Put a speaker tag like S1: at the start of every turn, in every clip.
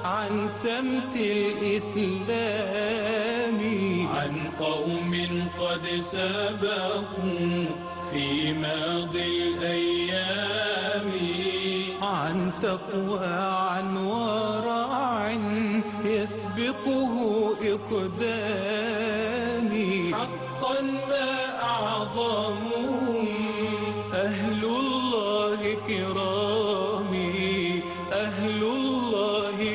S1: عن سمت الإسلام
S2: عن قوم قد سبقوا في ماضي الأيام
S1: عن تقوى عن ورع يسبقه إقدامي
S2: حقا ما أعظمهم
S1: أهل الله كرامي أهل الله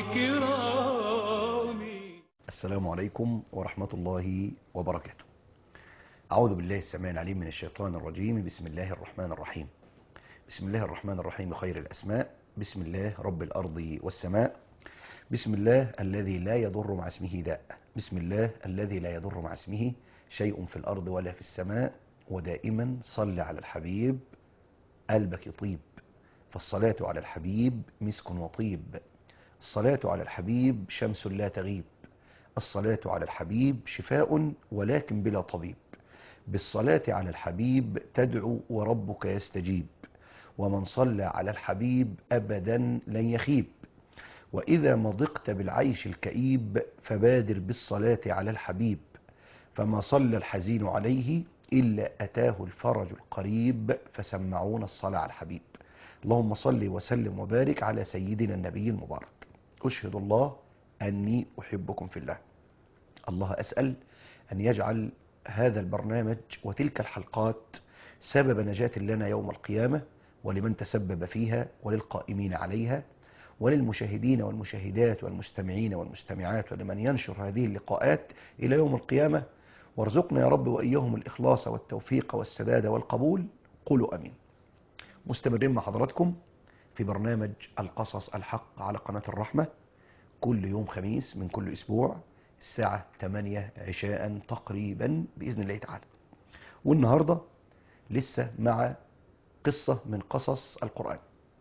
S1: كرامي
S3: السلام عليكم ورحمة الله وبركاته أعوذ بالله السميع العليم من الشيطان الرجيم بسم الله الرحمن الرحيم بسم الله الرحمن الرحيم خير الأسماء بسم الله رب الأرض والسماء بسم الله الذي لا يضر مع اسمه داء بسم الله الذي لا يضر مع اسمه شيء في الأرض ولا في السماء ودائما صل على الحبيب قلبك يطيب فالصلاة على الحبيب مسك وطيب الصلاة على الحبيب شمس لا تغيب الصلاة على الحبيب شفاء ولكن بلا طبيب بالصلاة على الحبيب تدعو وربك يستجيب ومن صلى على الحبيب أبدا لن يخيب وإذا ما ضقت بالعيش الكئيب فبادر بالصلاة على الحبيب فما صلى الحزين عليه إلا أتاه الفرج القريب فسمعون الصلاة على الحبيب اللهم صل وسلم وبارك على سيدنا النبي المبارك أشهد الله أني أحبكم في الله الله أسأل أن يجعل هذا البرنامج وتلك الحلقات سبب نجاة لنا يوم القيامة ولمن تسبب فيها وللقائمين عليها وللمشاهدين والمشاهدات والمستمعين والمستمعات ولمن ينشر هذه اللقاءات إلى يوم القيامة وارزقنا يا رب وإياهم الإخلاص والتوفيق والسداد والقبول قولوا أمين مستمرين مع حضراتكم في برنامج القصص الحق على قناة الرحمة كل يوم خميس من كل أسبوع الساعة 8 عشاء تقريبا بإذن الله تعالى والنهاردة لسه مع قصة من قصص القرآن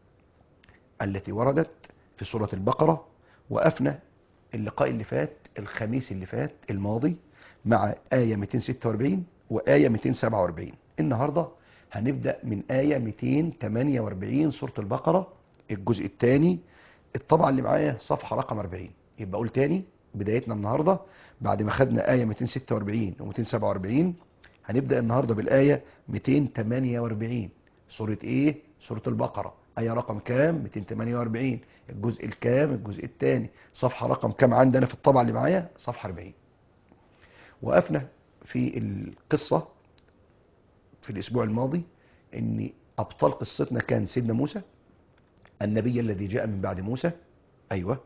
S3: التي وردت في سورة البقرة وقفنا اللقاء اللي فات الخميس اللي فات الماضي مع آية 246 وآية 247 النهاردة هنبدأ من آية 248 سورة البقرة الجزء الثاني الطبعة اللي معايا صفحة رقم 40 يبقى أقول تاني بدايتنا النهاردة بعد ما خدنا آية 246 و 247 هنبدأ النهاردة بالآية 248 سورة إيه؟ سورة البقرة آية رقم كام؟ 248 الجزء الكام؟ الجزء الثاني صفحة رقم كام عندنا في الطبعة اللي معايا؟ صفحة 40 وقفنا في القصة في الأسبوع الماضي إن أبطال قصتنا كان سيدنا موسى النبي الذي جاء من بعد موسى أيوة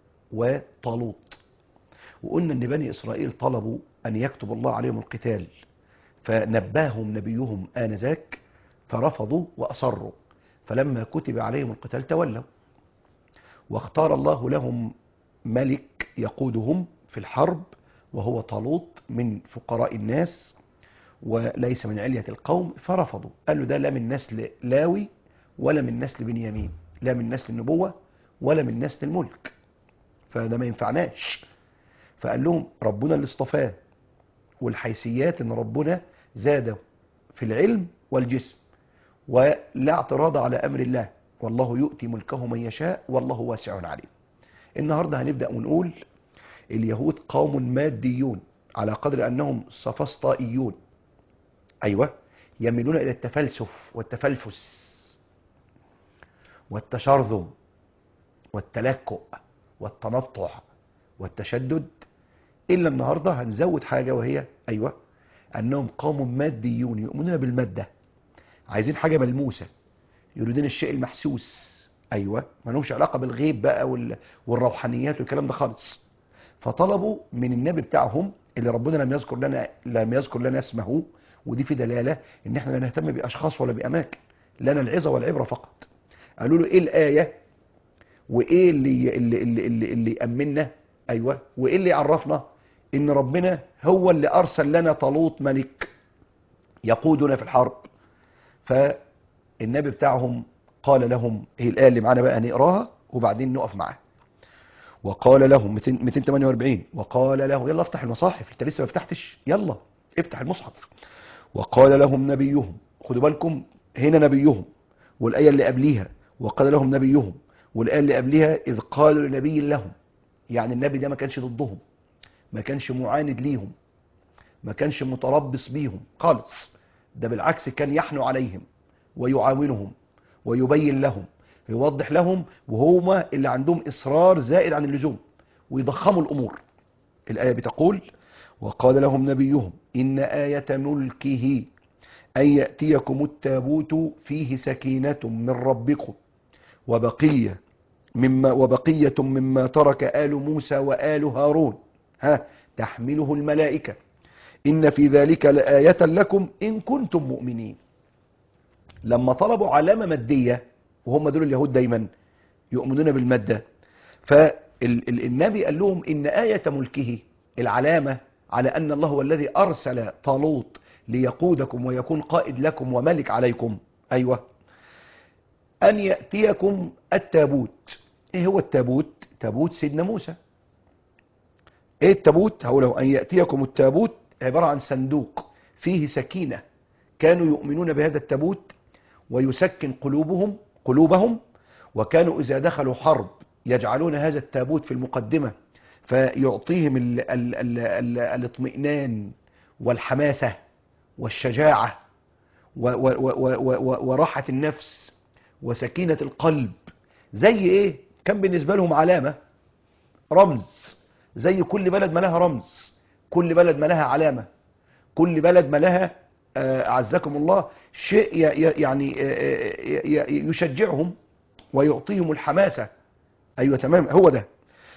S3: وطالوت وقلنا ان بني اسرائيل طلبوا ان يكتب الله عليهم القتال فنباهم نبيهم انذاك فرفضوا واصروا فلما كتب عليهم القتال تولوا واختار الله لهم ملك يقودهم في الحرب وهو طالوت من فقراء الناس وليس من علية القوم فرفضوا قالوا ده لا من نسل لاوي ولا من نسل بنيامين لا من نسل النبوة ولا من نسل الملك فده ما ينفعناش فقال لهم ربنا اللي اصطفاه والحيثيات ان ربنا زاده في العلم والجسم ولا اعتراض على امر الله والله يؤتي ملكه من يشاء والله واسع عليم النهارده هنبدا ونقول اليهود قوم ماديون على قدر انهم سفسطائيون ايوه يميلون الى التفلسف والتفلفس والتشرذم والتلكؤ والتنطع والتشدد إلا النهاردة هنزود حاجة وهي أيوة أنهم قوم ماديون يؤمنون بالمادة عايزين حاجة ملموسة يريدون الشيء المحسوس أيوة ما لهمش علاقة بالغيب بقى وال... والروحانيات والكلام ده خالص فطلبوا من النبي بتاعهم اللي ربنا لم يذكر لنا لم يذكر لنا اسمه ودي في دلالة ان احنا لا نهتم بأشخاص ولا بأماكن لنا العظة والعبرة فقط قالوا له ايه الآية وايه اللي اللي اللي اللي, اللي يأمننا ايوه وايه اللي يعرفنا ان ربنا هو اللي ارسل لنا طالوت ملك يقودنا في الحرب فالنبي بتاعهم قال لهم ايه الايه اللي معانا بقى نقراها وبعدين نقف معاها وقال لهم 248 وقال له يلا افتح المصاحف انت لسه ما فتحتش يلا افتح المصحف وقال لهم نبيهم خدوا بالكم هنا نبيهم والايه اللي قبليها وقال لهم نبيهم والآية اللي قبلها إذ قالوا لنبي لهم يعني النبي ده ما كانش ضدهم ما كانش معاند ليهم ما كانش متربص بيهم خالص ده بالعكس كان يحنو عليهم ويعاونهم ويبين لهم يوضح لهم وهما اللي عندهم إصرار زائد عن اللزوم ويضخموا الأمور الآية بتقول وقال لهم نبيهم إن آية ملكه أن يأتيكم التابوت فيه سكينة من ربكم وبقية مما وبقية مما ترك آل موسى وآل هارون ها تحمله الملائكة إن في ذلك لآية لكم إن كنتم مؤمنين لما طلبوا علامة مادية وهم دول اليهود دايما يؤمنون بالمادة فالنبي قال لهم إن آية ملكه العلامة على أن الله هو الذي أرسل طالوت ليقودكم ويكون قائد لكم وملك عليكم أيوة أن يأتيكم التابوت إيه هو التابوت تابوت سيدنا موسى إيه التابوت هقوله أن يأتيكم التابوت عبارة عن صندوق فيه سكينة كانوا يؤمنون بهذا التابوت ويسكن قلوبهم قلوبهم وكانوا إذا دخلوا حرب يجعلون هذا التابوت في المقدمة فيعطيهم ال ال ال ال الاطمئنان والحماسة والشجاعة و و و و و وراحة النفس وسكينة القلب زي ايه كان بالنسبة لهم علامة رمز زي كل بلد ما لها رمز كل بلد ما لها علامة كل بلد ما لها أعزكم الله شيء يعني يشجعهم ويعطيهم الحماسة أيوة تمام هو ده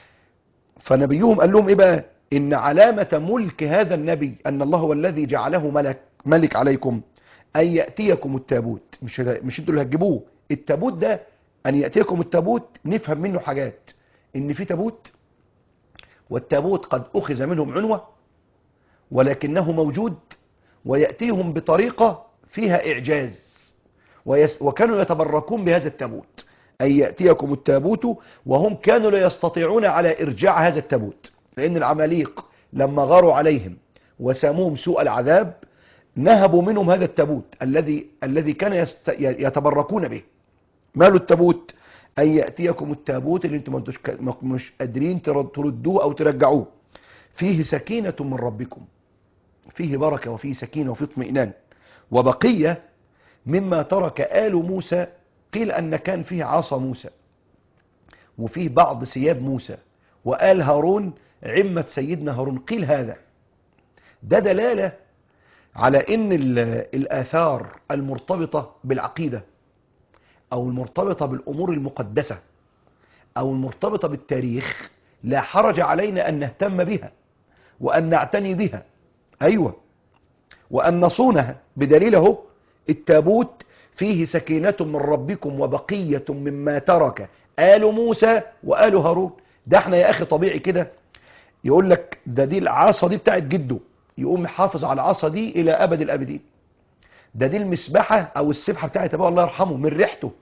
S3: فنبيهم قال لهم إيه بقى إن علامة ملك هذا النبي أن الله هو الذي جعله ملك ملك عليكم أن يأتيكم التابوت مش مش انتوا اللي هتجيبوه التابوت ده أن يأتيكم التابوت نفهم منه حاجات إن في تابوت والتابوت قد أخذ منهم عنوة ولكنه موجود ويأتيهم بطريقة فيها إعجاز ويس وكانوا يتبركون بهذا التابوت أن يأتيكم التابوت وهم كانوا لا يستطيعون على إرجاع هذا التابوت لأن العماليق لما غاروا عليهم وساموهم سوء العذاب نهبوا منهم هذا التابوت الذي الذي كان يست... يتبركون به ماله التابوت أن يأتيكم التابوت اللي انتم مش قادرين تردوه أو ترجعوه فيه سكينة من ربكم فيه بركة وفيه سكينة وفيه اطمئنان وبقية مما ترك آل موسى قيل أن كان فيه عصا موسى وفيه بعض ثياب موسى وآل هارون عمة سيدنا هارون قيل هذا ده دلالة على ان الآثار المرتبطة بالعقيدة أو المرتبطة بالأمور المقدسة أو المرتبطة بالتاريخ لا حرج علينا أن نهتم بها وأن نعتني بها أيوة وأن نصونها بدليله التابوت فيه سكينة من ربكم وبقية مما ترك آل موسى وآل هارون ده احنا يا أخي طبيعي كده يقول لك ده دي العصا دي بتاعت جده يقوم يحافظ على العصا دي إلى أبد الأبدين ده دي المسبحة أو السبحة بتاعت أبوه الله يرحمه من ريحته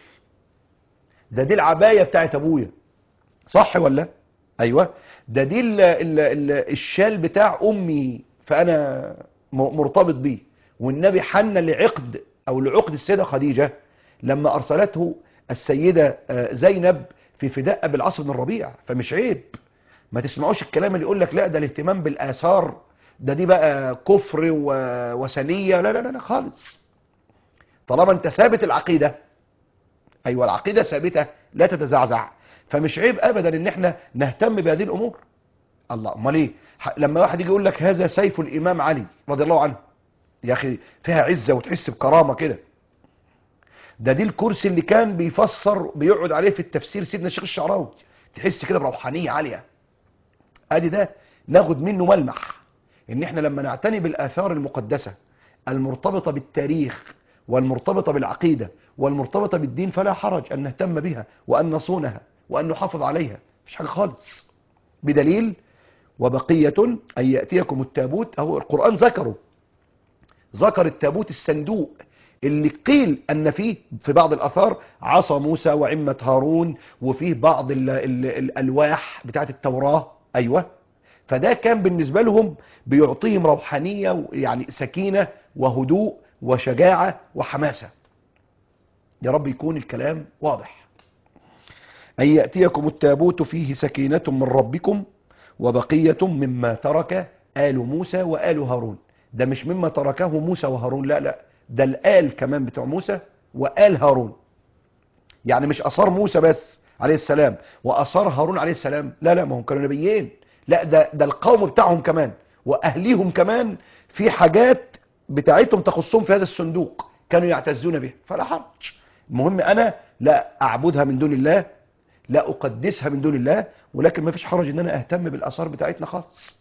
S3: ده دي العباية بتاعت أبويا صح ولا أيوة ده دي ال ال ال الشال بتاع أمي فأنا مرتبط بيه والنبي حن لعقد أو لعقد السيدة خديجة لما أرسلته السيدة زينب في فداء أبي العاص بن الربيع فمش عيب ما تسمعوش الكلام اللي يقول لك لا ده الاهتمام بالآثار ده دي بقى كفر ووثنية لا لا لا خالص طالما انت ثابت العقيدة ايوه العقيدة ثابتة لا تتزعزع فمش عيب ابدا ان احنا نهتم بهذه الامور الله امال ايه لما واحد يجي يقول لك هذا سيف الامام علي رضي الله عنه يا اخي فيها عزة وتحس بكرامة كده ده دي الكرسي اللي كان بيفسر بيقعد عليه في التفسير سيدنا الشيخ الشعراوي تحس كده بروحانية عالية ادي ده ناخد منه ملمح ان احنا لما نعتني بالاثار المقدسة المرتبطة بالتاريخ والمرتبطة بالعقيدة والمرتبطة بالدين فلا حرج ان نهتم بها وان نصونها وان نحافظ عليها مش حاجة خالص بدليل وبقية ان يأتيكم التابوت اهو القرآن ذكره ذكر التابوت الصندوق اللي قيل ان فيه في بعض الاثار عصا موسى وعمة هارون وفيه بعض ال ال الالواح بتاعت التوراة ايوه فده كان بالنسبة لهم بيعطيهم روحانية يعني سكينة وهدوء وشجاعة وحماسة يا رب يكون الكلام واضح أن يأتيكم التابوت فيه سكينة من ربكم وبقية مما ترك آل موسى وآل هارون ده مش مما تركه موسى وهارون لا لا ده الآل كمان بتوع موسى وآل هارون يعني مش أثار موسى بس عليه السلام وأثار هارون عليه السلام لا لا ما هم كانوا نبيين لا ده ده القوم بتاعهم كمان وأهليهم كمان في حاجات بتاعتهم تخصهم في هذا الصندوق كانوا يعتزون به فلا حرج المهم أنا لا أعبدها من دون الله لا أقدسها من دون الله ولكن ما فيش حرج ان انا اهتم بالاثار بتاعتنا خالص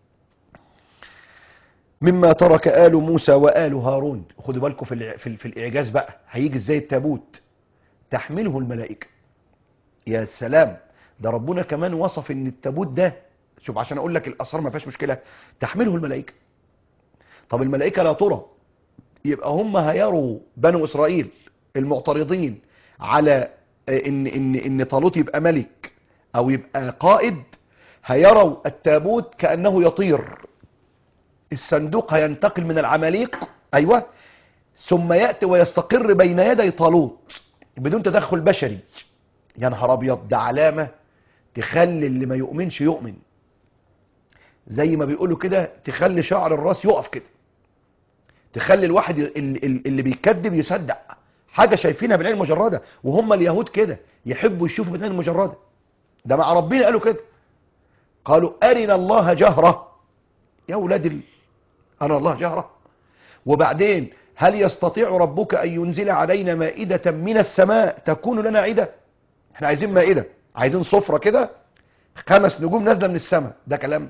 S3: مما ترك آل موسى وآل هارون خدوا بالكم في, الع- في, ال- في الإعجاز بقى هيجي ازاي التابوت تحمله الملائكة يا سلام ده ربنا كمان وصف ان التابوت ده شوف عشان اقول لك الآثار ما فيهاش مشكلة تحمله الملائكة طب الملائكة لا ترى يبقى هم هيروا بنو إسرائيل المعترضين على ان ان ان طالوت يبقى ملك او يبقى قائد هيروا التابوت كانه يطير الصندوق هينتقل من العماليق ايوه ثم ياتي ويستقر بين يدي طالوت بدون تدخل بشري يا نهار ابيض ده علامه تخلي اللي ما يؤمنش يؤمن زي ما بيقولوا كده تخلي شعر الراس يقف كده تخلي الواحد اللي, اللي بيكذب يصدق حاجة شايفينها بالعين المجردة وهم اليهود كده يحبوا يشوفوا بالعين المجردة ده مع ربنا قالوا كده قالوا أرنا الله جهرة يا ولاد ال... أرنا الله جهرة وبعدين هل يستطيع ربك أن ينزل علينا مائدة من السماء تكون لنا عيدة احنا عايزين مائدة عايزين صفرة كده خمس نجوم نازلة من السماء ده كلام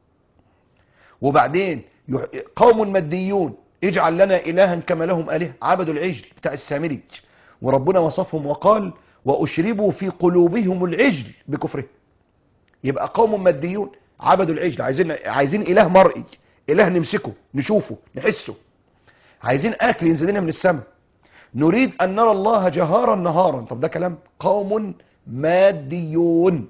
S3: وبعدين يح... قوم ماديون اجعل لنا إلها كما لهم آلهة عبدوا العجل بتاع السامري وربنا وصفهم وقال وأشربوا في قلوبهم العجل بكفرهم يبقى قوم ماديون عبدوا العجل عايزين عايزين إله مرئي إله نمسكه نشوفه نحسه عايزين أكل ينزل لنا من السماء نريد أن نرى الله جهارا نهارا طب ده كلام قوم ماديون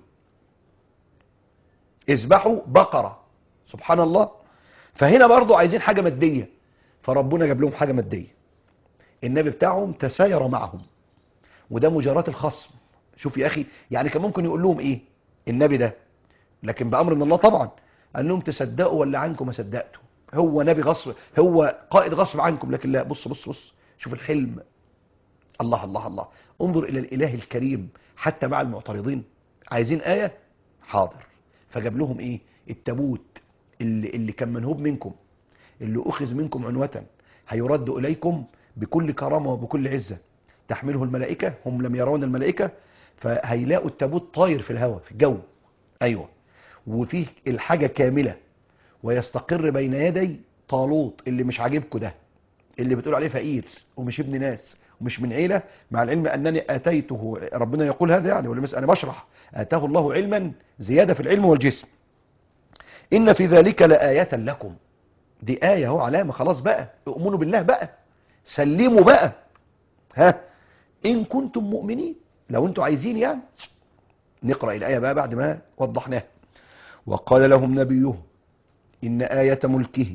S3: اذبحوا بقرة سبحان الله فهنا برضو عايزين حاجة مادية فربنا جاب لهم حاجة مادية النبي بتاعهم تساير معهم وده مجاراة الخصم شوف يا أخي يعني كان ممكن يقول لهم إيه النبي ده لكن بأمر من الله طبعا قال لهم تصدقوا ولا عنكم ما صدقتوا هو نبي غصب هو قائد غصب عنكم لكن لا بص بص بص شوف الحلم الله الله الله انظر إلى الإله الكريم حتى مع المعترضين عايزين آية حاضر فجاب لهم إيه التابوت اللي, اللي كان منهوب منكم اللي أخذ منكم عنوة هيرد إليكم بكل كرامة وبكل عزة تحمله الملائكة هم لم يرون الملائكة فهيلاقوا التابوت طاير في الهواء في الجو أيوة وفيه الحاجة كاملة ويستقر بين يدي طالوت اللي مش عاجبكم ده اللي بتقول عليه فقير ومش ابن ناس ومش من عيلة مع العلم أنني آتيته ربنا يقول هذا يعني ولا أنا بشرح آتاه الله علما زيادة في العلم والجسم إن في ذلك لآية لكم دي آية هو علامة خلاص بقى اؤمنوا بالله بقى سلموا بقى ها إن كنتم مؤمنين لو انتم عايزين يعني نقرأ الآية بقى بعد ما وضحناها وقال لهم نبيه إن آية ملكه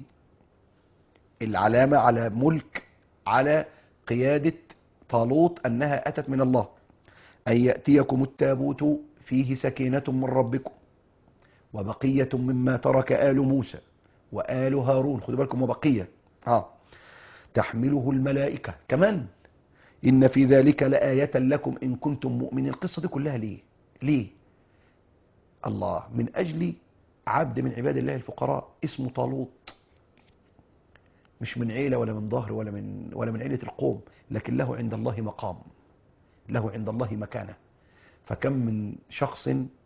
S3: العلامة على ملك على قيادة طالوت أنها أتت من الله أن يأتيكم التابوت فيه سكينة من ربكم وبقية مما ترك آل موسى وآل هارون خدوا بالكم وبقية آه. تحمله الملائكة كمان إن في ذلك لآية لكم إن كنتم مؤمنين القصة دي كلها ليه ليه الله من أجل عبد من عباد الله الفقراء اسمه طالوت مش من عيلة ولا من ظهر ولا من ولا من عيلة القوم لكن له عند الله مقام له عند الله مكانة فكم من شخص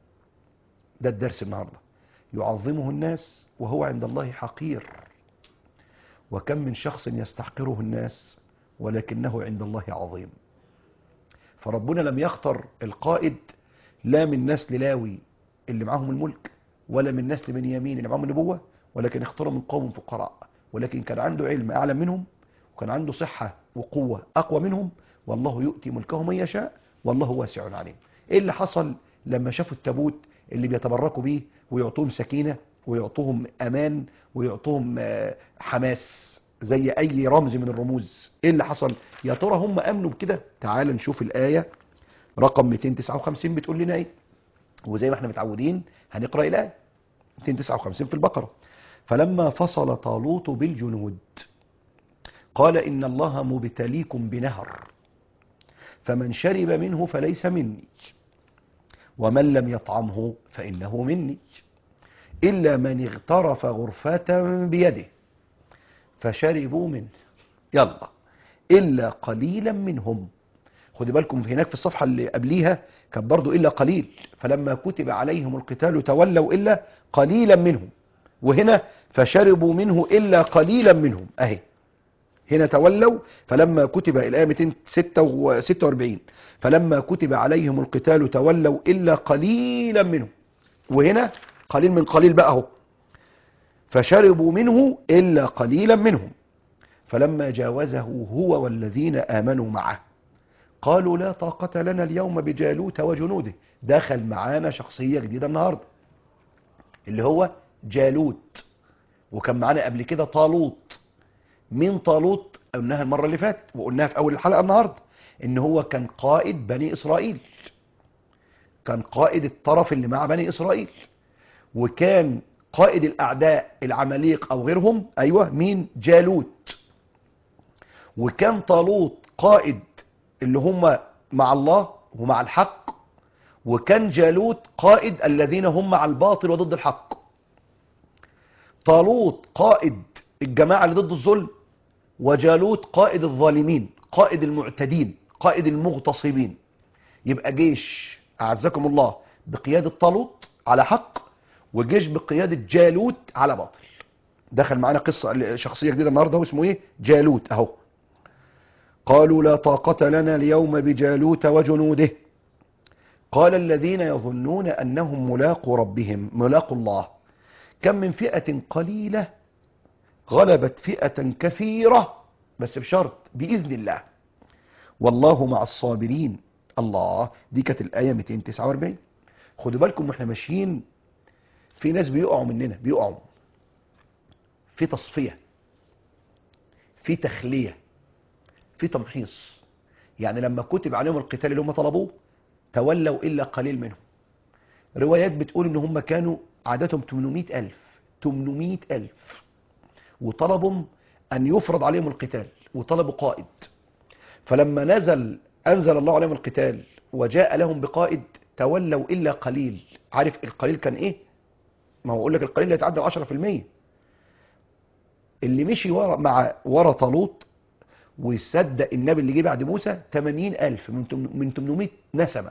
S3: ده الدرس النهاردة يعظمه الناس وهو عند الله حقير وكم من شخص يستحقره الناس ولكنه عند الله عظيم فربنا لم يختر القائد لا من نسل لاوي اللي معاهم الملك ولا من نسل بنيامين اللي معاهم النبوة ولكن اختاره من قوم فقراء ولكن كان عنده علم أعلى منهم وكان عنده صحة وقوة أقوى منهم والله يؤتي ملكه من يشاء والله واسع عليم إيه اللي حصل لما شافوا التابوت اللي بيتبركوا بيه ويعطوهم سكينة ويعطوهم أمان ويعطوهم حماس زي أي رمز من الرموز إيه اللي حصل يا ترى هم أمنوا بكده تعال نشوف الآية رقم 259 بتقول لنا ايه وزي ما احنا متعودين هنقرأ الآية 259 في البقرة فلما فصل طالوت بالجنود قال إن الله مبتليكم بنهر فمن شرب منه فليس مني ومن لم يطعمه فإنه مني إلا من اغترف غرفة بيده فشربوا منه يلا إلا قليلا منهم خدي بالكم هناك في الصفحة اللي قبليها كان برضو إلا قليل فلما كتب عليهم القتال تولوا إلا قليلا منهم وهنا فشربوا منه إلا قليلا منهم أهي هنا تولوا فلما كتب الآية 246 فلما كتب عليهم القتال تولوا إلا قليلا منهم وهنا قليل من قليل بقى اهو فشربوا منه إلا قليلا منهم فلما جاوزه هو والذين آمنوا معه قالوا لا طاقة لنا اليوم بجالوت وجنوده دخل معانا شخصية جديدة النهاردة اللي هو جالوت وكان معانا قبل كده طالوت مين طالوت قلناها المرة اللي فاتت وقلناها في أول الحلقة النهاردة إن هو كان قائد بني إسرائيل كان قائد الطرف اللي مع بني إسرائيل وكان قائد الأعداء العماليق أو غيرهم أيوة مين جالوت وكان طالوت قائد اللي هم مع الله ومع الحق وكان جالوت قائد الذين هم مع الباطل وضد الحق طالوت قائد الجماعة اللي ضد الظلم وجالوت قائد الظالمين قائد المعتدين قائد المغتصبين يبقى جيش أعزكم الله بقيادة طالوت على حق وجيش بقيادة جالوت على باطل دخل معانا قصة شخصية جديدة النهاردة اسمه ايه جالوت اهو قالوا لا طاقة لنا اليوم بجالوت وجنوده قال الذين يظنون أنهم ملاقوا ربهم ملاقوا الله كم من فئة قليلة غلبت فئة كثيرة بس بشرط بإذن الله والله مع الصابرين الله دي كانت الآية 249 خدوا بالكم واحنا ماشيين في ناس بيقعوا مننا بيقعوا في تصفية في تخلية في تمحيص يعني لما كتب عليهم القتال اللي هم طلبوه تولوا إلا قليل منهم روايات بتقول ان هم كانوا عددهم 800 ألف 800 ألف وطلبوا أن يفرض عليهم القتال وطلبوا قائد فلما نزل أنزل الله عليهم القتال وجاء لهم بقائد تولوا إلا قليل عارف القليل كان إيه ما هو أقول لك القليل لا يتعدى 10% اللي مشي ورا مع ورا طالوت وصدق النبي اللي جه بعد موسى 80 ألف من من 800 نسمة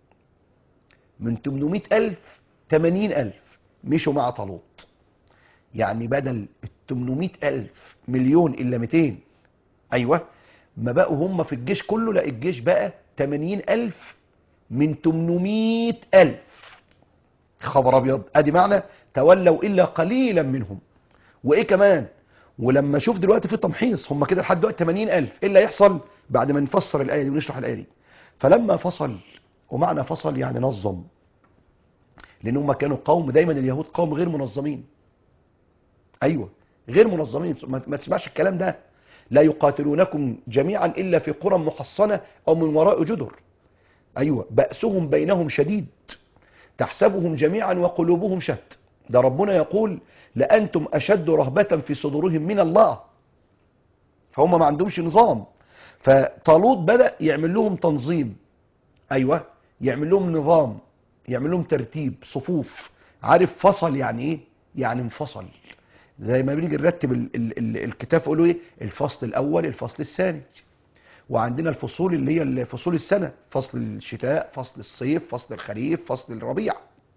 S3: من 800 ألف 80 ألف مشوا مع طالوت يعني بدل ال 800 ألف مليون إلا 200 أيوة ما بقوا هم في الجيش كله لا الجيش بقى 80 ألف من 800 ألف خبر أبيض أدي معنى تولوا إلا قليلا منهم وإيه كمان ولما شوف دلوقتي في تمحيص هم كده لحد دلوقتي 80 ألف إيه اللي هيحصل بعد ما نفسر الآية دي ونشرح الآية دي فلما فصل ومعنى فصل يعني نظم لأن هم كانوا قوم دايما اليهود قوم غير منظمين أيوة غير منظمين ما تسمعش الكلام ده لا يقاتلونكم جميعا إلا في قرى محصنة أو من وراء جدر أيوة بأسهم بينهم شديد تحسبهم جميعا وقلوبهم شتى ده ربنا يقول لأنتم أشد رهبة في صدورهم من الله فهم ما عندهمش نظام فطالوت بدأ يعمل لهم تنظيم أيوة يعمل لهم نظام يعمل لهم ترتيب صفوف عارف فصل يعني ايه يعني انفصل زي ما بنيجي نرتب ال ال ال الكتاب يقولوا ايه الفصل الاول الفصل الثاني وعندنا الفصول اللي هي فصول السنة فصل الشتاء فصل الصيف فصل الخريف فصل الربيع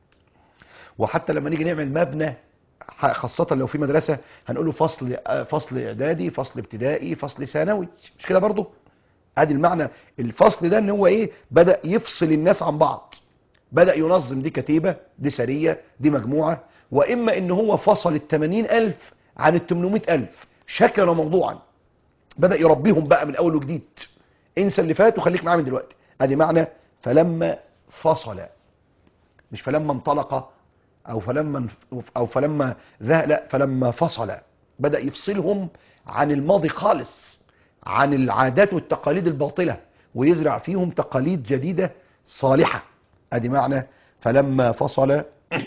S3: وحتى لما نيجي نعمل مبنى خاصة لو في مدرسة هنقول له فصل فصل اعدادي فصل ابتدائي فصل ثانوي مش كده برضه ادي المعنى الفصل ده ان هو ايه بدأ يفصل الناس عن بعض بدأ ينظم دي كتيبة دي سرية دي مجموعة وإما إن هو فصل التمانين ألف عن التمنمائة ألف شكلا وموضوعا بدأ يربيهم بقى من أول وجديد انسى اللي فات وخليك معاه من دلوقتي ادي معنى فلما فصل مش فلما انطلق أو فلما أو فلما ذهب لا فلما فصل بدأ يفصلهم عن الماضي خالص عن العادات والتقاليد الباطلة ويزرع فيهم تقاليد جديدة صالحة ادي معنى فلما فصل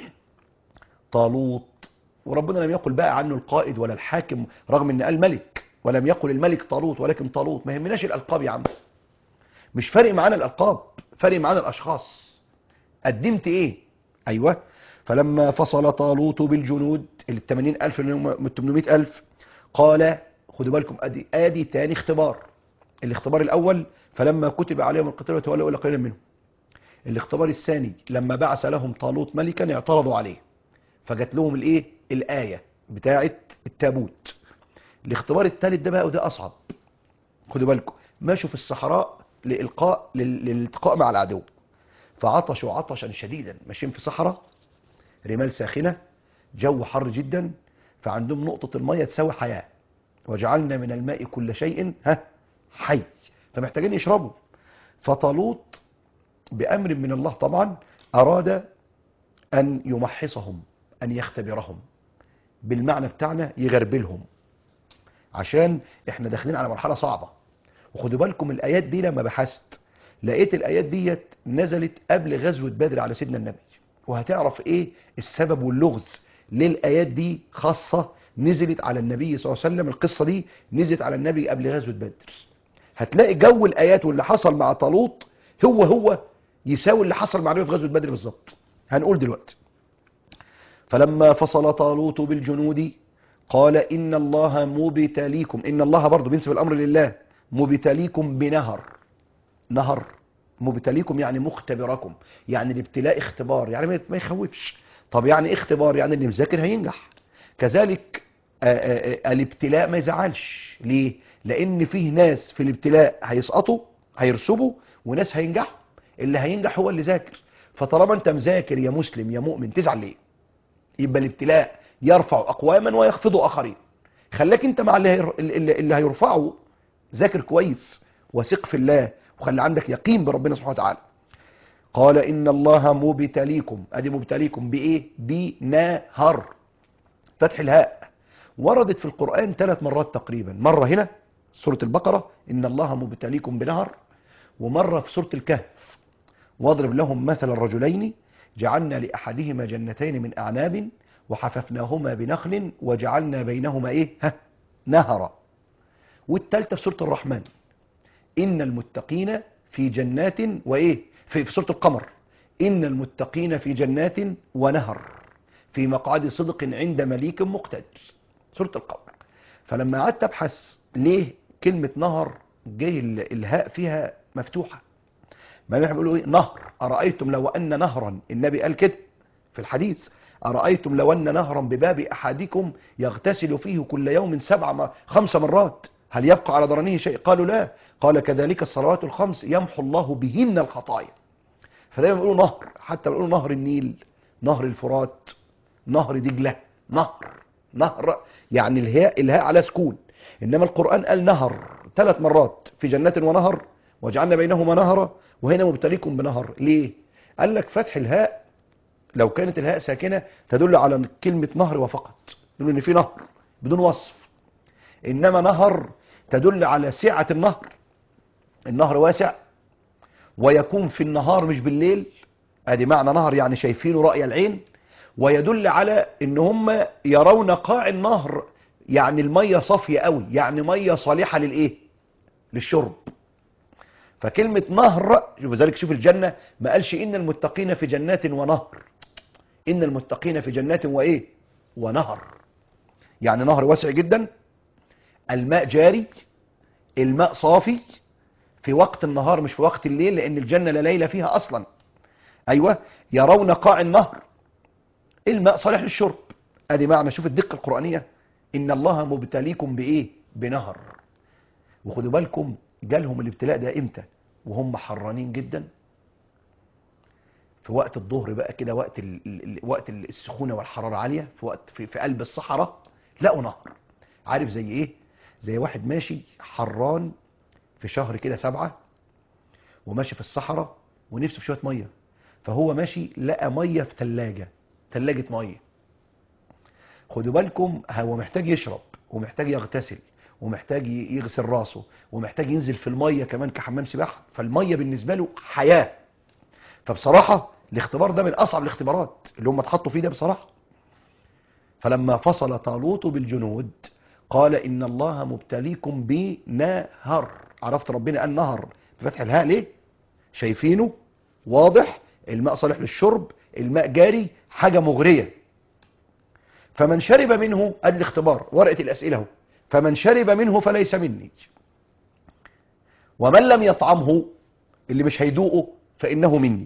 S3: طالوت وربنا لم يقل بقى عنه القائد ولا الحاكم رغم ان قال ملك ولم يقل الملك طالوت ولكن طالوت ما يهمناش الالقاب يا عم مش فارق معانا الالقاب فارق معانا الاشخاص قدمت ايه ايوه فلما فصل طالوت بالجنود ال 80 الف اللي هم من 800 الف قال خدوا بالكم ادي ادي تاني اختبار الاختبار الاول فلما كتب عليهم القتال وتولوا الا قليلا منهم الاختبار الثاني لما بعث لهم طالوت ملكا اعترضوا عليه فجات لهم الايه الايه بتاعه التابوت الاختبار الثالث ده بقى وده اصعب خدوا بالكم ماشوا في الصحراء لالقاء لل- للالتقاء مع العدو فعطشوا عطشا شديدا ماشيين في صحراء رمال ساخنه جو حر جدا فعندهم نقطه الميه تساوي حياه وجعلنا من الماء كل شيء ها حي فمحتاجين يشربوا فطالوت بامر من الله طبعا اراد ان يمحصهم ان يختبرهم بالمعنى بتاعنا يغربلهم عشان احنا داخلين على مرحله صعبه وخدوا بالكم الايات دي لما بحثت لقيت الايات ديت نزلت قبل غزوه بدر على سيدنا النبي وهتعرف ايه السبب واللغز ليه الايات دي خاصه نزلت على النبي صلى الله عليه وسلم القصه دي نزلت على النبي قبل غزوه بدر هتلاقي جو الايات واللي حصل مع طالوت هو هو يساوي اللي حصل مع النبي في غزوه بدر بالظبط هنقول دلوقتي فلما فصل طالوت بالجنود قال إن الله مبتليكم إن الله برضو بينسب الأمر لله مبتليكم بنهر نهر مبتليكم يعني مختبركم يعني الابتلاء اختبار يعني ما- ما يخوفش طب يعني إيه اختبار يعني اللي مذاكر هينجح كذلك آه، آه، آه، الابتلاء ما يزعلش ليه لان فيه ناس في الابتلاء هيسقطوا هيرسبوا وناس هينجحوا اللي هينجح هو اللي ذاكر فطالما انت مذاكر يا مسلم يا مؤمن تزعل ليه يبقى الابتلاء يرفع اقواما ويخفض اخرين خليك انت مع اللي, هير... اللي اللي هيرفعه ذاكر كويس وثق في الله وخلي عندك يقين بربنا سبحانه وتعالى قال ان الله مبتليكم ادي مبتليكم بايه بنهر فتح الهاء وردت في القرآن ثلاث مرات تقريبا مرة هنا سورة البقرة إن الله مبتليكم بنهر ومرة في سورة الكهف واضرب لهم مثل الرجلين جعلنا لأحدهما جنتين من أعناب وحففناهما بنخل وجعلنا بينهما إيه ها نهرا والثالثة في سورة الرحمن إن المتقين في جنات وإيه في, في سورة القمر إن المتقين في جنات ونهر في مقعد صدق عند مليك مقتدر سورة القمر فلما قعدت ابحث ليه كلمة نهر جه ال- الهاء فيها مفتوحة ما احنا بيقولوا ايه نهر أرأيتم لو أن نهرا النبي قال كده في الحديث أرأيتم لو أن نهرا بباب أحدكم يغتسل فيه كل يوم سبع م- خمس مرات هل يبقى على ضرنه شيء قالوا لا قال كذلك الصلوات الخمس يمحو الله بهن الخطايا فدايما بيقولوا نهر حتى بيقولوا نهر النيل نهر الفرات نهر دجلة نهر نهر يعني الهاء الهاء على سكون انما القرآن قال نهر ثلاث مرات في جنات ونهر وجعلنا بينهما نهرا وهنا مبتليكم بنهر ليه قال لك فتح الهاء لو كانت الهاء ساكنة تدل على كلمة نهر وفقط تدل ان في نهر بدون وصف انما نهر تدل على سعة النهر النهر واسع ويكون في النهار مش بالليل ادي معنى نهر يعني شايفينه رأي العين ويدل على ان هم يرون قاع النهر يعني المية صافية قوي يعني مية صالحة للايه للشرب فكلمة نهر وذلك شوف الجنة ما قالش ان المتقين في جنات ونهر ان المتقين في جنات وايه ونهر يعني نهر واسع جدا الماء جاري الماء صافي في وقت النهار مش في وقت الليل لان الجنة لا ليل فيها اصلا ايوه يرون قاع النهر الماء صالح للشرب ادي معنى شوف الدقة القرآنية ان الله مبتليكم بايه بنهر وخدوا بالكم جالهم الابتلاء ده امتى وهم حرانين جدا في وقت الظهر بقى كده وقت ال... ال- وقت السخونة والحرارة عالية في وقت في, في قلب الصحراء لقوا نهر عارف زي ايه زي واحد ماشي حران في شهر كده سبعة وماشي في الصحراء ونفسه في شوية مية فهو ماشي لقى مية في ثلاجة ثلاجة مية خدوا بالكم هو محتاج يشرب ومحتاج يغتسل ومحتاج يغسل راسه ومحتاج ينزل في المية كمان كحمام سباحة فالمية بالنسبة له حياة فبصراحة الاختبار ده من أصعب الاختبارات اللي هم اتحطوا فيه ده بصراحة فلما فصل طالوت بالجنود قال إن الله مبتليكم بنهر عرفت ربنا قال نهر بفتح الهاء ليه شايفينه واضح الماء صالح للشرب الماء جاري حاجة مغرية فمن شرب منه ادي الاختبار ورقة الأسئلة اهو فمن شرب منه فليس مني ومن لم يطعمه اللي مش هيدوقه فإنه مني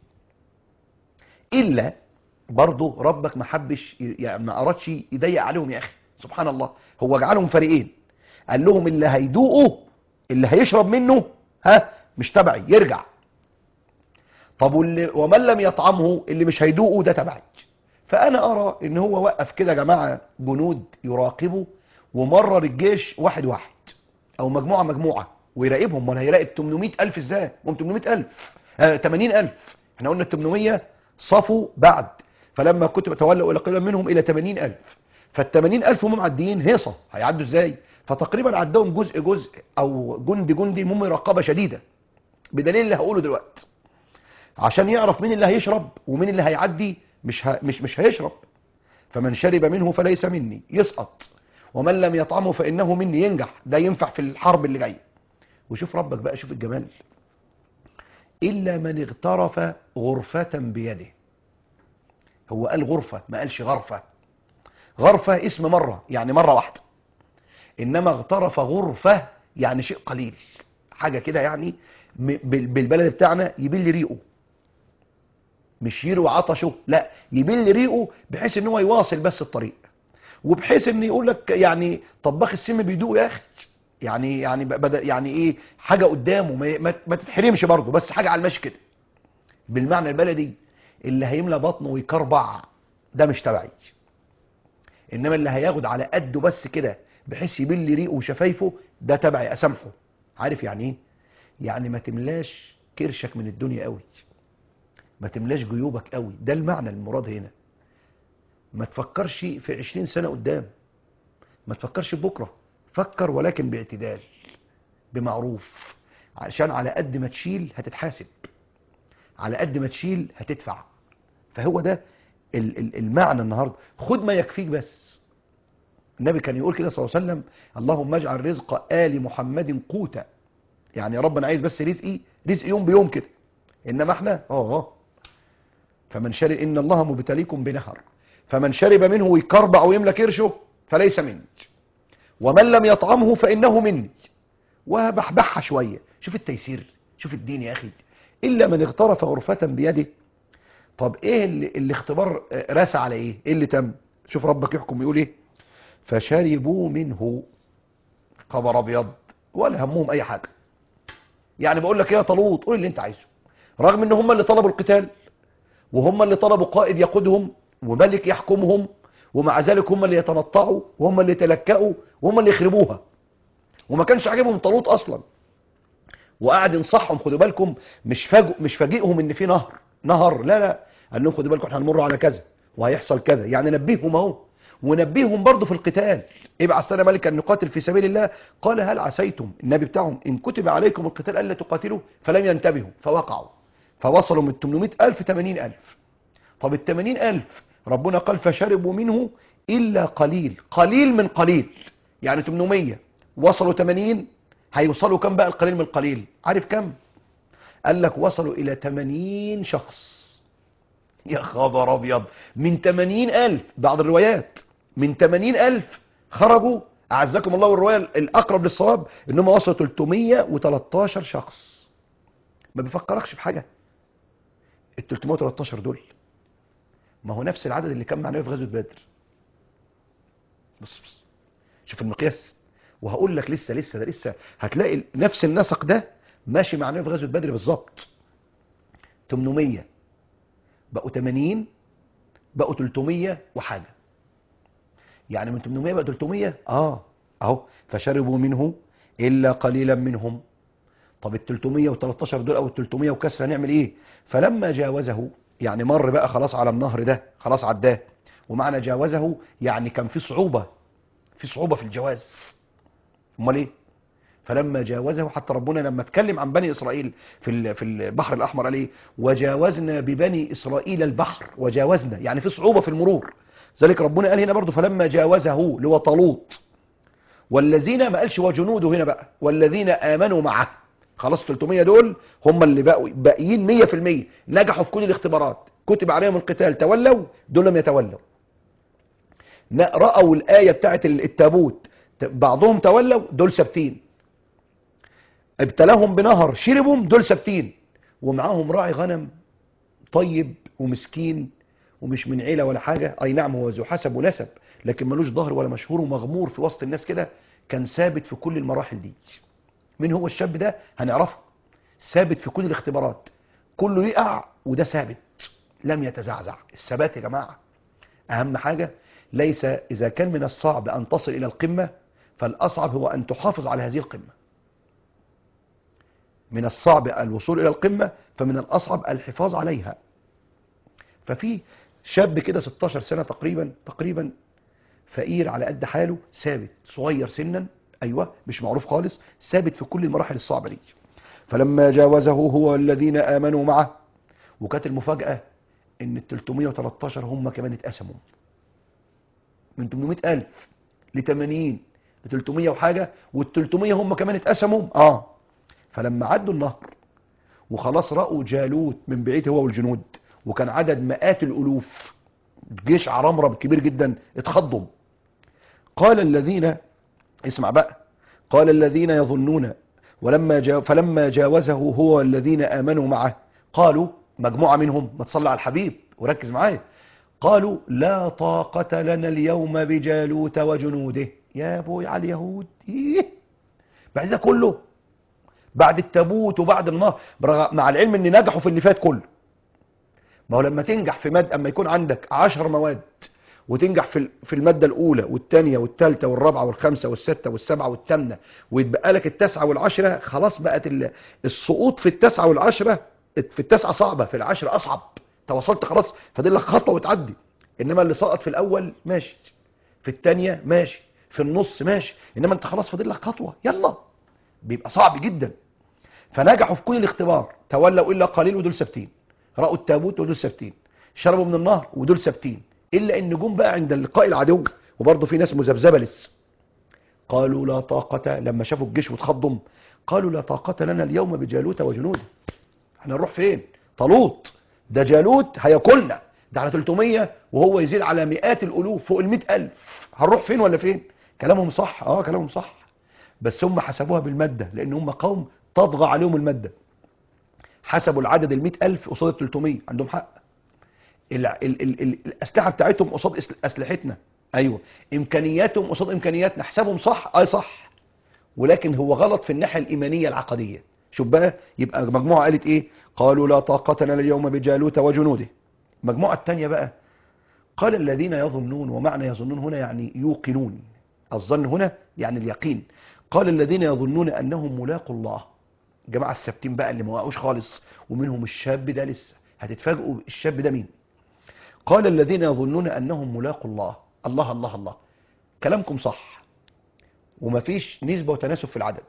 S3: إلا برضه ربك ما حبش يعني ما أردش يضيق عليهم يا أخي سبحان الله هو جعلهم فريقين قال لهم اللي هيدوقه اللي هيشرب منه ها مش تبعي يرجع طب واللي ومن لم يطعمه اللي مش هيدوقه ده تبعي فأنا أرى إن هو وقف كده يا جماعة جنود يراقبوا ومرر الجيش واحد واحد أو مجموعة مجموعة ويراقبهم ما هيراقب 800 ألف إزاي؟ هم 800 ألف آه 80 ألف احنا قلنا ال 800 صفوا بعد فلما كنت بتولوا إلى قليلا منهم إلى 80 ألف فال 80 ألف هم معديين هيصة هيعدوا إزاي؟ فتقريبا عدهم جزء جزء أو جندي جندي هم رقابة شديدة بدليل اللي هقوله دلوقتي عشان يعرف مين اللي هيشرب ومين اللي هيعدي مش ه... مش مش هيشرب فمن شرب منه فليس مني يسقط ومن لم يطعمه فإنه مني ينجح ده ينفع في الحرب اللي جايه وشوف ربك بقى شوف الجمال إلا من اغترف غرفة بيده هو قال غرفة ما قالش غرفة غرفة اسم مرة يعني مرة واحدة إنما اغترف غرفة يعني شيء قليل حاجة كده يعني م- بال- بالبلد بتاعنا يبل ريقه مش يروي عطشه لا يبل ريقه بحيث ان هو يواصل بس الطريق وبحيث ان يقول لك يعني طباخ السم بيدوق يا اخي يعني يعني بدا يعني ايه حاجه قدامه ما, ما, ما تتحرمش برضه بس حاجه على المشي كده بالمعنى البلدي اللي هيملى بطنه ويكربع ده مش تبعي انما اللي هياخد على قده بس كده بحيث يبل ريقه وشفايفه ده تبعي اسامحه عارف يعني ايه يعني ما تملاش كرشك من الدنيا قوي ما تملاش جيوبك قوي ده المعنى المراد هنا ما تفكرش في عشرين سنة قدام ما تفكرش في بكرة فكر ولكن باعتدال بمعروف عشان على قد ما تشيل هتتحاسب على قد ما تشيل هتدفع فهو ده ال- ال- المعنى النهاردة خد ما يكفيك بس النبي كان يقول كده صلى الله عليه وسلم اللهم اجعل رزق آل محمد قوتا يعني يا رب انا عايز بس رزقي رزق يوم بيوم كده انما احنا اه فمن شرب ان الله مبتليكم بنهر فمن شرب منه ويكربع ويملى كرشه فليس مني ومن لم يطعمه فانه مني وبحبحها شويه شوف التيسير شوف الدين يا اخي الا من اغترف غرفه بيده طب ايه اللي الاختبار آه، راسى على ايه ايه اللي تم شوف ربك يحكم يقول ايه فشربوا منه خبر ابيض ولا همهم اي حاجه يعني بقول لك إيه يا طالوت قول اللي انت عايزه رغم ان هم اللي طلبوا القتال وهم اللي طلبوا قائد يقودهم وملك يحكمهم ومع ذلك هم اللي يتنطعوا وهم اللي يتلكأوا وهم اللي يخربوها وما كانش عاجبهم طالوت اصلا وقعد ينصحهم خدوا بالكم مش فاجئ مش فاجئهم ان في نهر نهر لا لا قال لهم خدوا بالكم احنا هنمر على كذا وهيحصل كذا يعني نبههم اهو ونبههم برضه في القتال ابعث لنا ملكا نقاتل في سبيل الله قال هل عسيتم النبي بتاعهم ان كتب عليكم القتال الا تقاتلوا فلم ينتبهوا فوقعوا فوصلوا من 800 ألف 80 ألف طب ال 80 ألف ربنا قال فشربوا منه إلا قليل قليل من قليل يعني 800 وصلوا 80 هيوصلوا كم بقى القليل من القليل عارف كم قال لك وصلوا إلى 80 شخص يا خبر أبيض من 80 ألف بعض الروايات من 80 ألف خرجوا أعزكم الله والرواية الأقرب للصواب إنهم وصلوا 313 شخص ما بيفكركش بحاجة ال 313 دول ما هو نفس العدد اللي كان معنا في غزوة بدر بص بص شوف المقياس وهقول لك لسه لسه ده لسه هتلاقي نفس النسق ده ماشي معنا في غزوة بدر بالظبط 800 بقوا 80 بقوا 300 وحاجة يعني من 800 بقى 300 اه اهو فشربوا منه الا قليلا منهم طب ال 313 دول او ال 300 وكسره نعمل ايه فلما جاوزه يعني مر بقى خلاص على النهر ده خلاص عداه ومعنى جاوزه يعني كان في صعوبة في صعوبة في الجواز امال ايه فلما جاوزه حتى ربنا لما اتكلم عن بني اسرائيل في ال- في البحر الاحمر قال ايه وجاوزنا ببني اسرائيل البحر وجاوزنا يعني في صعوبه في المرور ذلك ربنا قال هنا برضه فلما جاوزه اللي هو طالوت والذين ما قالش وجنوده هنا بقى والذين امنوا معه خلاص 300 دول هم اللي بقوا باقيين 100% نجحوا في كل الاختبارات كتب عليهم القتال تولوا دول لم يتولوا ن- رأوا الآية بتاعت ال- التابوت ت- بعضهم تولوا دول ثابتين ابتلاهم بنهر شربهم دول ثابتين ومعاهم راعي غنم طيب ومسكين ومش من عيلة ولا حاجة اي نعم هو ذو حسب ونسب لكن ملوش ظهر ولا مشهور ومغمور في وسط الناس كده كان ثابت في كل المراحل دي مين هو الشاب ده هنعرفه ثابت في كل الاختبارات كله يقع وده ثابت لم يتزعزع الثبات يا جماعة أهم حاجة ليس إذا كان من الصعب أن تصل إلى القمة فالأصعب هو أن تحافظ على هذه القمة من الصعب الوصول إلى القمة فمن الأصعب الحفاظ عليها ففي شاب كده 16 سنة تقريبا تقريبا فقير على قد حاله ثابت صغير سنا أيوة مش معروف خالص ثابت في كل المراحل الصعبة دي فلما جاوزه هو والذين آمنوا معه وكانت المفاجأة ان ال 313 هم كمان اتقسموا من 800 ألف ل 80 ل 300 وحاجة وال 300 هم كمان اتقسموا اه فلما عدوا النهر وخلاص رأوا جالوت من بعيد هو والجنود وكان عدد مئات الألوف جيش عرمرم كبير جدا اتخضوا قال الذين اسمع بقى قال الذين يظنون ولما جا فلما جاوزه هو والذين آمنوا معه قالوا مجموعة منهم ما تصلى على الحبيب وركز معايا قالوا لا طاقة لنا اليوم بجالوت وجنوده يا ابوي على اليهود إيه؟ بعد ده كله بعد التابوت وبعد النهر برغ- مع العلم ان نجحوا في اللي فات كله ما هو لما تنجح في مادة اما يكون عندك عشر مواد وتنجح في ال- في المادة الأولى والثانية والثالثة والرابعة والخامسة والستة والسبعة والثامنة ويتبقى لك التاسعة والعشرة خلاص بقت ال- السقوط في التاسعة والعشرة في التاسعة صعبة في العشرة أصعب تواصلت خلاص فاضل لك خطوة وتعدي إنما اللي سقط في الأول ماشي في الثانية ماشي في النص ماشي إنما أنت خلاص فاضل لك خطوة يلا بيبقى صعب جدا فنجحوا في كل الاختبار تولوا إلا قليل ودول ثابتين رأوا التابوت ودول ثابتين شربوا من النهر ودول ثابتين إلا إن جم بقى عند اللقاء العدو وبرضه في ناس مذبذبة لسه قالوا لا طاقة لما شافوا الجيش واتخضم قالوا لا طاقة لنا اليوم بجالوت وجنوده احنا نروح فين طالوت ده جالوت هياكلنا ده على 300 وهو يزيد على مئات الالوف فوق ال 100000 هنروح فين ولا فين كلامهم صح اه كلامهم صح بس هم حسبوها بالمادة لان هم قوم تطغى عليهم المادة حسبوا العدد ال 100000 قصاد ال 300 عندهم حق ال ال ال ال الاسلحه بتاعتهم قصاد أس- اسلحتنا ايوه امكانياتهم قصاد امكانياتنا حسابهم صح اي صح ولكن هو غلط في الناحيه الايمانيه العقديه شوف بقى يبقى مجموعه قالت ايه قالوا لا طاقه لنا اليوم بجالوت وجنوده المجموعه الثانيه بقى قال الذين يظنون ومعنى يظنون هنا يعني يوقنون الظن هنا يعني اليقين قال الذين يظنون انهم ملاقوا الله جماعه السبتين بقى اللي ما وقعوش خالص ومنهم الشاب ده لسه هتتفاجئوا الشاب ده مين قال الذين يظنون انهم ملاقوا الله الله الله الله كلامكم صح ومفيش نسبة وتناسب في العدد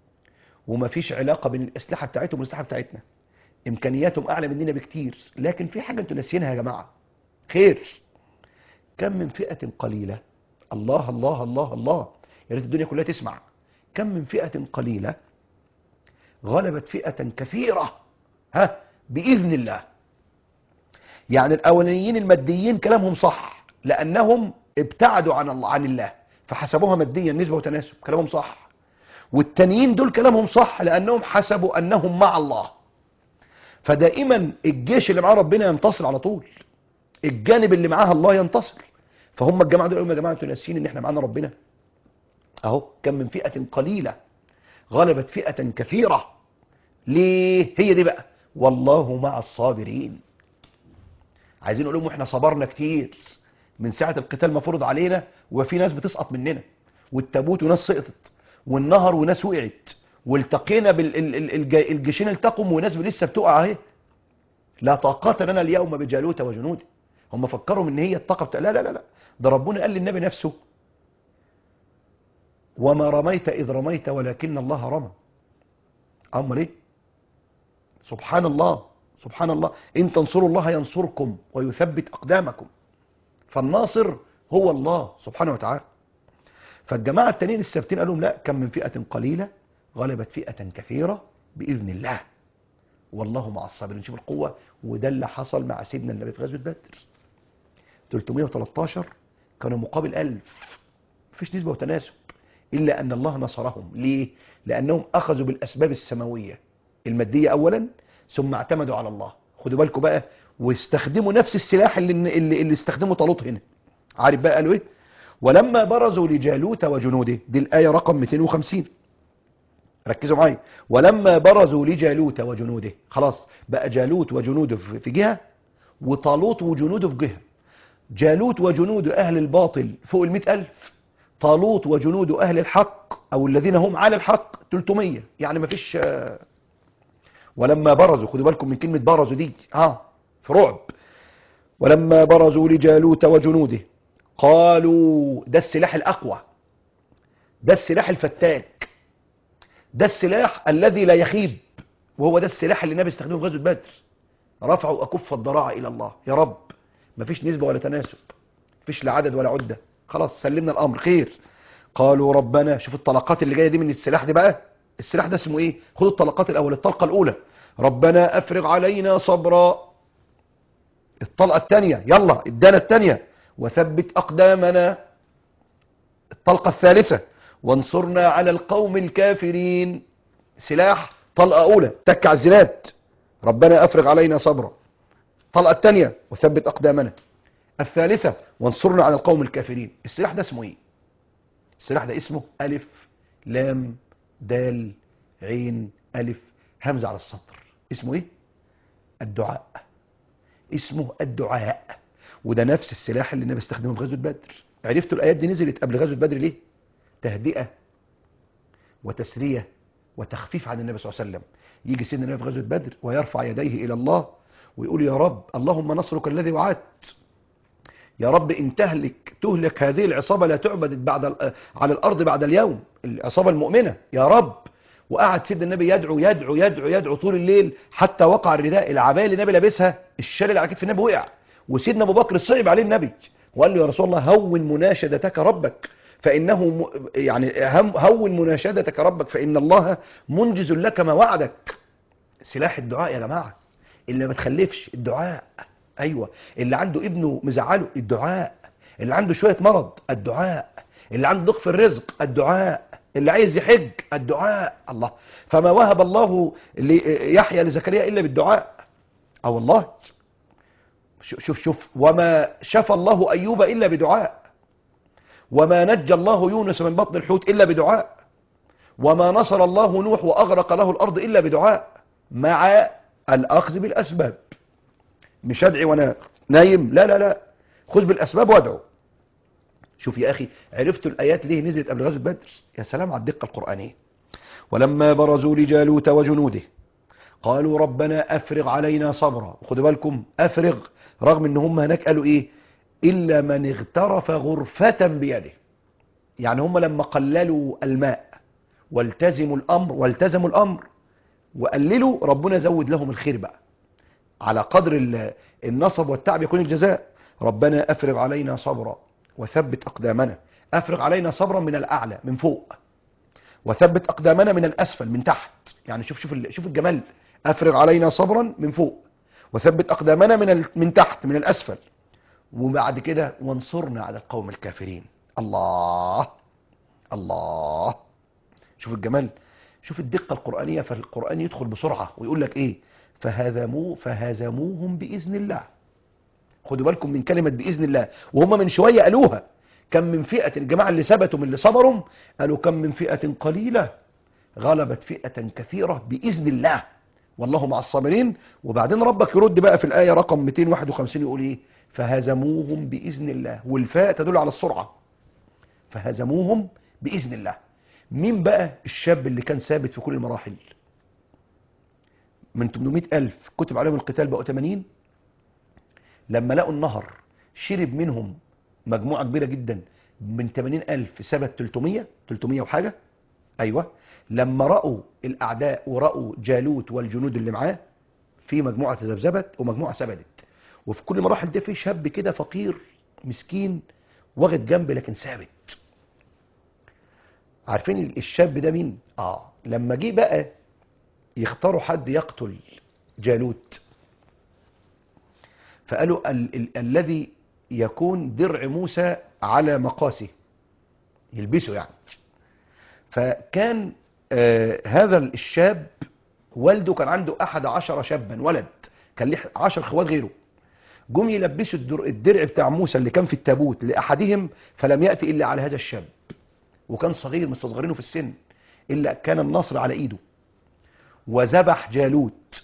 S3: ومفيش علاقة بين الأسلحة بتاعتهم والأسلحة بتاعتنا إمكانياتهم أعلى مننا بكتير لكن في حاجة أنتوا ناسيينها يا جماعة خير كم من فئة قليلة الله الله الله الله يا ريت الدنيا كلها تسمع كم من فئة قليلة غلبت فئة كثيرة ها بإذن الله يعني الأولانيين الماديين كلامهم صح لأنهم ابتعدوا عن الله عن الله فحسبوها ماديا نسبة وتناسب كلامهم صح والتانيين دول كلامهم صح لأنهم حسبوا أنهم مع الله فدائما الجيش اللي معاه ربنا ينتصر على طول الجانب اللي معاه الله ينتصر فهم الجماعة دول يا جماعة انتوا ناسيين ان احنا معانا ربنا اهو كم من فئة قليلة غلبت فئة كثيرة ليه هي دي بقى والله مع الصابرين عايزين نقول لهم احنا صبرنا كتير من ساعة القتال ما فرض علينا وفي ناس بتسقط مننا والتابوت وناس سقطت والنهر وناس وقعت والتقينا بالجيشين التقوا وناس لسه بتقع اهي لا طاقة لنا اليوم بجالوت وجنوده هم فكروا ان هي الطاقة بتاع لا لا لا لا ده ربنا قال للنبي نفسه وما رميت إذ رميت ولكن الله رمى أمر إيه سبحان الله سبحان الله إن تنصروا الله ينصركم ويثبت أقدامكم فالناصر هو الله سبحانه وتعالى فالجماعة التانيين السابتين قالوا لهم لا كم من فئة قليلة غلبت فئة كثيرة بإذن الله والله مع الصابرين شوف القوة وده اللي حصل مع سيدنا النبي في غزوة بدر 313 كانوا مقابل 1000 مفيش نسبة وتناسب إلا أن الله نصرهم ليه؟ لأنهم أخذوا بالأسباب السماوية المادية أولا ثم اعتمدوا على الله خدوا بالكم بقى واستخدموا نفس السلاح اللي, اللي, اللي استخدمه طالوت هنا عارف بقى قالوا ايه ولما برزوا لجالوت وجنوده دي الآية رقم 250 ركزوا معايا ولما برزوا لجالوت وجنوده خلاص بقى جالوت وجنوده في في جهة وطالوت وجنوده في جهة جالوت وجنود أهل الباطل فوق المئة ألف طالوت وجنود أهل الحق أو الذين هم على الحق 300 يعني ما فيش آه، ولما برزوا خدوا بالكم من كلمة برزوا دي ها في رعب ولما برزوا لجالوت وجنوده قالوا ده السلاح الأقوى ده السلاح الفتاك ده السلاح الذي لا يخيب وهو ده السلاح اللي النبي استخدمه في غزوة بدر رفعوا أكف الضراعة إلى الله يا رب مفيش نسبة ولا تناسب مفيش لا عدد ولا عدة خلاص سلمنا الأمر خير قالوا ربنا شوف الطلقات اللي جاية دي من السلاح دي بقى السلاح ده اسمه ايه خدوا الطلقات الأول الطلقة الأولى ربنا أفرغ علينا صبرا الطلقة الثانية يلا ادانا الثانية وثبت أقدامنا الطلقة الثالثة وانصرنا على القوم الكافرين سلاح طلقة أولى تكع الزنات ربنا أفرغ علينا صبرا الطلقة الثانية وثبت أقدامنا الثالثة وانصرنا على القوم الكافرين السلاح ده اسمه ايه السلاح ده اسمه ألف لام دال عين ألف همزة على السطر اسمه ايه الدعاء اسمه الدعاء وده نفس السلاح اللي النبي استخدمه في غزوة بدر عرفتوا الآيات دي نزلت قبل غزوة بدر ليه تهدئة وتسرية وتخفيف عن النبي صلى الله عليه وسلم يجي سيدنا النبي في غزوة بدر ويرفع يديه إلى الله ويقول يا رب اللهم نصرك الذي وعدت يا رب ان تهلك تهلك هذه العصابة لا تعبد بعد ال- على الأرض بعد اليوم العصابة المؤمنة يا رب وقعد سيدنا النبي يدعو يدعو يدعو يدعو طول الليل حتى وقع الرداء العباية اللي النبي لابسها الشال اللي على كتف النبي وقع وسيدنا ابو بكر صعب عليه النبي وقال له يا رسول الله هون مناشدتك ربك فانه م... يعني هم- هون مناشدتك ربك فان الله منجز لك ما وعدك سلاح الدعاء يا جماعه اللي ما تخلفش الدعاء ايوه اللي عنده ابنه مزعله الدعاء اللي عنده شويه مرض الدعاء اللي عنده ضيق في الرزق الدعاء اللي عايز يحج الدعاء الله فما وهب الله ليحيى لزكريا الا بالدعاء اه والله شوف شوف شوف وما شفى الله ايوب الا بدعاء وما نجى الله يونس من بطن الحوت الا بدعاء وما نصر الله نوح واغرق له الارض الا بدعاء مع الاخذ بالاسباب مش ادعي وانا نايم لا لا لا خذ بالاسباب وادعو شوف يا اخي عرفتوا الايات ليه نزلت قبل غزوه بدر يا سلام على الدقه القرانيه ولما برزوا لجالوت وجنوده قالوا ربنا افرغ علينا صبرا خدوا بالكم افرغ رغم ان هم هناك قالوا ايه الا من اغترف غرفه بيده يعني هم لما قللوا الماء والتزموا الامر والتزموا الامر وقللوا ربنا زود لهم الخير بقى على قدر ال- النصب والتعب يكون الجزاء ربنا افرغ علينا صبرا وثبت اقدامنا افرغ علينا صبرا من الاعلى من فوق وثبت اقدامنا من الاسفل من تحت يعني شوف شوف ال- شوف الجمال افرغ علينا صبرا من فوق وثبت اقدامنا من ال- من تحت من الاسفل وبعد كده وانصرنا على القوم الكافرين الله الله شوف الجمال شوف الدقة القرآنية فالقرآن يدخل بسرعة ويقول لك ايه فهزموا فهزموهم بإذن الله خدوا بالكم من كلمة بإذن الله وهم من شوية قالوها كم من فئة الجماعة اللي ثبتوا من اللي صبروا قالوا كم من فئة قليلة غلبت فئة كثيرة بإذن الله والله مع الصابرين وبعدين ربك يرد بقى في الآية رقم 251 يقول ايه فهزموهم بإذن الله والفاء تدل على السرعة فهزموهم بإذن الله مين بقى الشاب اللي كان ثابت في كل المراحل من 800 ألف كتب عليهم القتال بقوا 80 لما لقوا النهر شرب منهم مجموعة كبيرة جدا من 80 ألف ثبت 300 300 وحاجة أيوة لما رأوا الأعداء ورأوا جالوت والجنود اللي معاه في مجموعة تذبذبت ومجموعة ثبتت وفي كل مراحل ده في شاب كده فقير مسكين واخد جنب لكن ثابت عارفين الشاب ده مين اه لما جه بقى يختاروا حد يقتل جالوت فقالوا ال ال الذي يكون درع موسى على مقاسه يلبسه يعني فكان آه هذا الشاب والده كان عنده أحد عشر شابا ولد كان له عشر خوات غيره جم يلبسوا الدر- الدرع بتاع موسى اللي كان في التابوت لأحدهم فلم يأتي إلا على هذا الشاب وكان صغير مستصغرينه في السن إلا كان النصر على إيده وذبح جالوت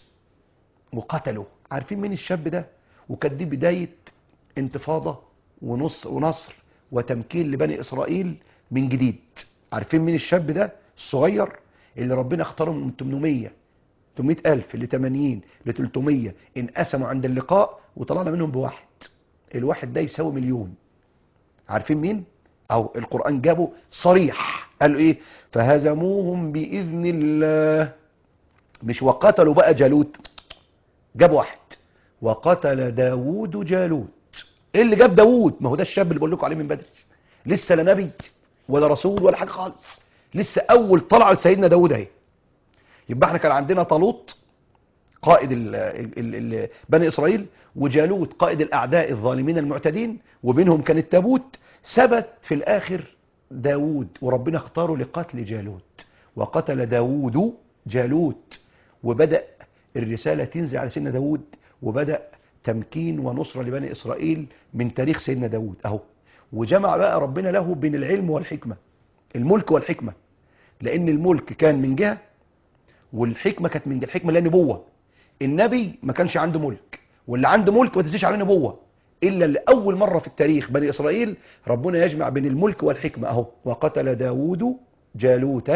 S3: وقتله عارفين مين الشاب ده وكانت دي بداية انتفاضة ونصر, ونصر وتمكين لبني إسرائيل من جديد عارفين مين الشاب ده الصغير اللي ربنا اختاره من 800 800 ألف ل 80 ل 300 انقسموا عند اللقاء وطلعنا منهم بواحد الواحد ده يساوي مليون عارفين مين او القرآن جابه صريح قالوا ايه فهزموهم بإذن الله مش وقتلوا بقى جالوت جاب واحد وقتل داوود جالوت ايه اللي جاب داوود ما هو ده الشاب اللي بقول لكم عليه من بدري لسه لا نبي ولا رسول ولا حاجه خالص لسه اول طلعه لسيدنا داوود اهي يبقى احنا كان عندنا طالوت قائد ال ال ال بني اسرائيل وجالوت قائد الاعداء الظالمين المعتدين وبينهم كان التابوت ثبت في الاخر داوود وربنا اختاره لقتل جالوت وقتل داوود جالوت وبدأ الرسالة تنزل على سيدنا داود وبدأ تمكين ونصرة لبني إسرائيل من تاريخ سيدنا داود أهو وجمع بقى ربنا له بين العلم والحكمة الملك والحكمة لأن الملك كان من جهة والحكمة كانت من جهة الحكمة لأن نبوة النبي ما كانش عنده ملك واللي عنده ملك ما تنسيش عليه نبوة إلا لأول مرة في التاريخ بني إسرائيل ربنا يجمع بين الملك والحكمة أهو وقتل داود جالوت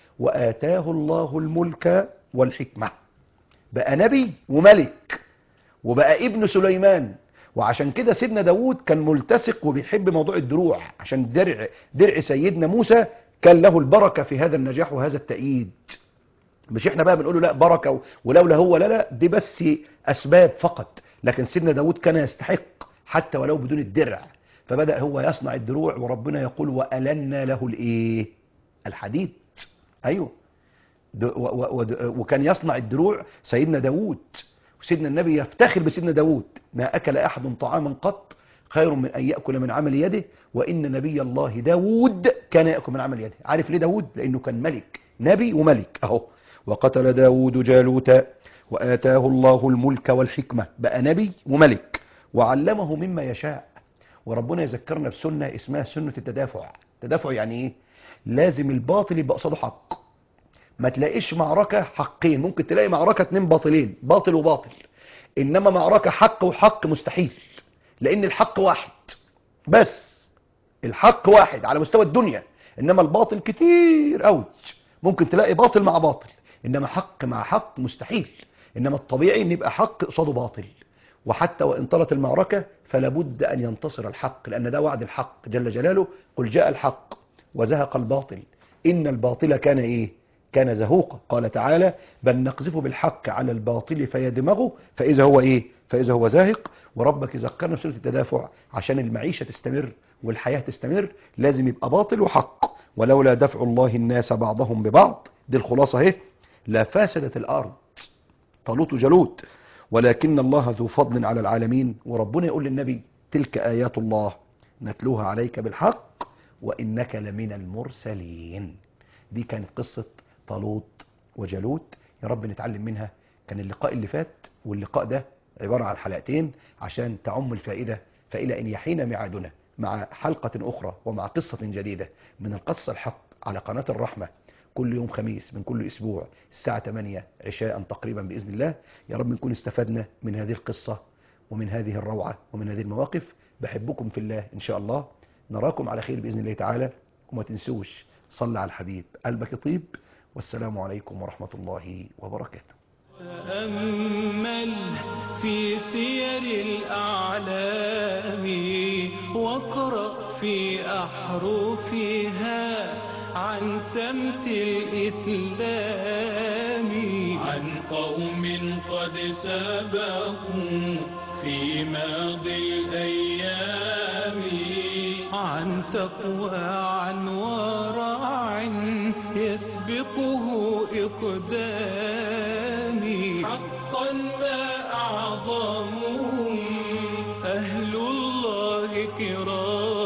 S3: وآتاه الله الملك والحكمة بقى نبي وملك وبقى ابن سليمان وعشان كده سيدنا داود كان ملتصق وبيحب موضوع الدروع عشان درع درع سيدنا موسى كان له البركة في هذا النجاح وهذا التأييد مش احنا بقى بنقول له لا بركة و- ولولا هو لا لا دي بس أسباب فقط لكن سيدنا داود كان يستحق حتى ولو بدون الدرع فبدأ هو يصنع الدروع وربنا يقول وألنا له الإيه الحديد أيوه د- و- و- ود- وكان يصنع الدروع سيدنا داود وسيدنا النبي يفتخر بسيدنا داود ما أكل أحد طعاما قط خير من أن يأكل من عمل يده وإن نبي الله داود كان يأكل من عمل يده عارف ليه داود لأنه كان ملك نبي وملك أهو وقتل داود جالوت وآتاه الله الملك والحكمة بقى نبي وملك وعلمه مما يشاء وربنا يذكرنا بسنة اسمها سنة التدافع تدافع يعني ايه لازم الباطل يبقى قصاده حق ما تلاقيش معركة حقين ممكن تلاقي معركة اتنين باطلين باطل وباطل انما معركة حق وحق مستحيل لان الحق واحد بس الحق واحد على مستوى الدنيا انما الباطل كتير قوي ممكن تلاقي باطل مع باطل انما حق مع حق مستحيل انما الطبيعي ان يبقى حق قصاده باطل وحتى وان طالت المعركة فلا بد ان ينتصر الحق لان ده وعد الحق جل جلاله قل جاء الحق وزهق الباطل ان الباطل كان ايه كان زهوقا قال تعالى بل نقذف بالحق على الباطل فيدمغه فإذا هو إيه فإذا هو زاهق وربك ذكرنا في سورة التدافع عشان المعيشة تستمر والحياة تستمر لازم يبقى باطل وحق ولولا دفع الله الناس بعضهم ببعض دي الخلاصة اهي لا فاسدت الأرض طالوت جلوت ولكن الله ذو فضل على العالمين وربنا يقول للنبي تلك آيات الله نتلوها عليك بالحق وإنك لمن المرسلين دي كانت قصة طالوت وجالوت يا رب نتعلم منها كان اللقاء اللي فات واللقاء ده عبارة عن حلقتين عشان تعم الفائدة فإلى أن يحين معادنا مع حلقة أخرى ومع قصة جديدة من القصة الحق على قناة الرحمة كل يوم خميس من كل أسبوع الساعة 8 عشاء تقريبا بإذن الله يا رب نكون استفدنا من هذه القصة ومن هذه الروعة ومن هذه المواقف بحبكم في الله إن شاء الله نراكم على خير بإذن الله تعالى وما تنسوش صل على الحبيب قلبك طيب والسلام عليكم ورحمة الله وبركاته
S1: تأمل في سير الأعلام واقرأ في أحرفها عن سمت الإسلام
S2: عن قوم قد سبقوا في ماضي الأيام
S1: عن تقوى عن ورع يسبقه إقدامي
S2: حقا ما أعظمهم
S1: أهل الله كرام